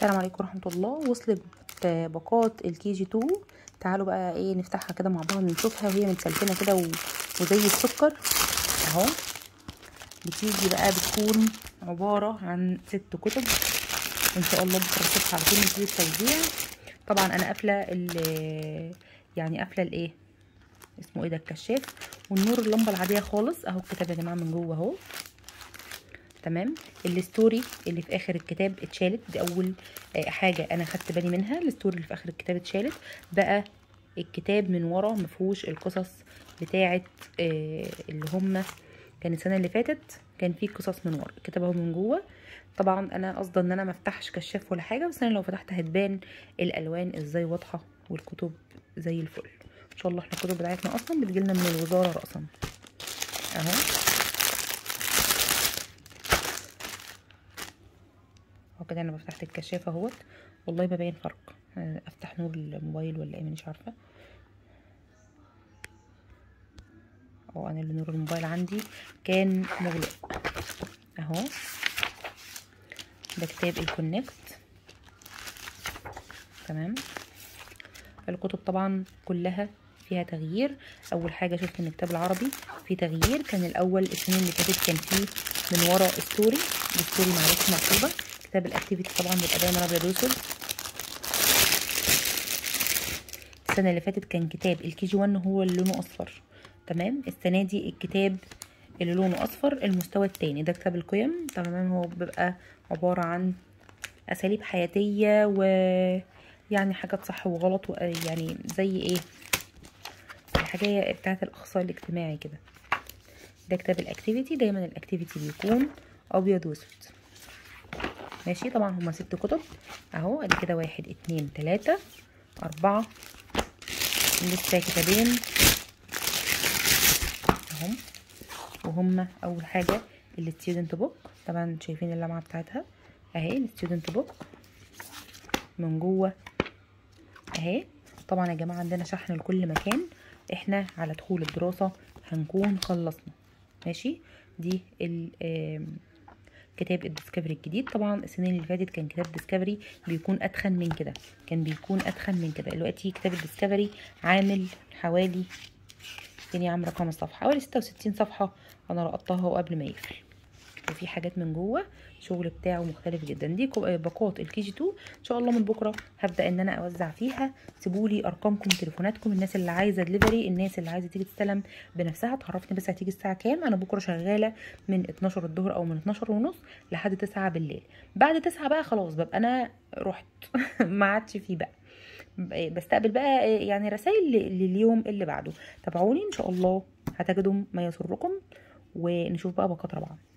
السلام عليكم ورحمه الله وصلت باقات الكي جي 2 تعالوا بقى ايه نفتحها كده مع بعض نشوفها وهي متسلسله كده و... وزي السكر اهو بتيجي بقى بتكون عباره عن ست كتب ان شاء الله بكره الصبح على طول نبتدي التوزيع طبعا انا قافله ال يعني قافله الايه اسمه ايه ده الكشاف والنور اللمبه العاديه خالص اهو الكتاب يا جماعه من جوه اهو تمام الستوري اللي في اخر الكتاب اتشالت دي اول حاجه انا خدت بالي منها الستوري اللي في اخر الكتاب اتشالت بقى الكتاب من ورا مفهوش القصص بتاعه اللي هم كان السنه اللي فاتت كان فيه قصص من ورا الكتاب اهو من جوه طبعا انا قصدي ان انا ما افتحش كشاف ولا حاجه بس انا لو فتحت هتبان الالوان ازاي واضحه والكتب زي الفل ان شاء الله احنا الكتب بتاعتنا اصلا بتجيلنا من الوزاره راسا اهو اهو كده انا فتحت الكشاف اهوت والله ما باين فرق افتح نور الموبايل ولا ايه مش عارفه اه انا اللي نور الموبايل عندي كان مغلق اهو ده كتاب الكونكت تمام الكتب طبعا كلها فيها تغيير اول حاجه شفت ان الكتاب العربي فيه تغيير كان الاول السنين اللي فاتت كان فيه من ورا ستوري الستوري معلش مكتوبه كتاب الاكتيفيتي طبعا بيبقى دايما ابيض واسود السنه اللي فاتت كان كتاب الكي جي 1 هو اللي لونه اصفر تمام السنه دي الكتاب اللي لونه اصفر المستوى التاني ده كتاب القيم تمام هو بيبقى عباره عن اساليب حياتيه و يعني حاجات صح وغلط يعني زي ايه الحاجه بتاعت الاخصائي الاجتماعي كده ده كتاب الاكتيفيتي دايما الاكتيفيتي بيكون ابيض واسود ماشي طبعا هما ست كتب اهو ادي كده واحد اتنين تلاتة اربعة لسه كتابين اهم وهما اول حاجة الستودنت بوك طبعا شايفين اللمعة بتاعتها اهي الستودنت بوك من جوه اهي طبعا يا جماعة عندنا شحن لكل مكان احنا على دخول الدراسة هنكون خلصنا ماشي دي ال كتاب الديسكفري الجديد طبعا السنين اللي فاتت كان كتاب ديسكفري بيكون اتخن من كده كان بيكون اتخن من كده دلوقتي كتاب الديسكفري عامل حوالي تاني عام رقم الصفحه حوالي ستة وستين صفحه انا لقطتها قبل ما يقفل وفي حاجات من جوه الشغل بتاعه مختلف جدا دي باقات الكي جي 2 ان شاء الله من بكره هبدا ان انا اوزع فيها سيبوا لي ارقامكم تليفوناتكم الناس اللي عايزه دليفري الناس اللي عايزه تيجي تستلم بنفسها تعرفني بس هتيجي الساعه كام انا بكره شغاله من 12 الظهر او من 12 ونص لحد 9 بالليل بعد 9 بقى خلاص ببقى انا رحت ما عادش فيه بقى بستقبل بقى يعني رسائل لليوم اللي بعده تابعوني ان شاء الله هتجدوا ما يسركم ونشوف بقى باقات رابعه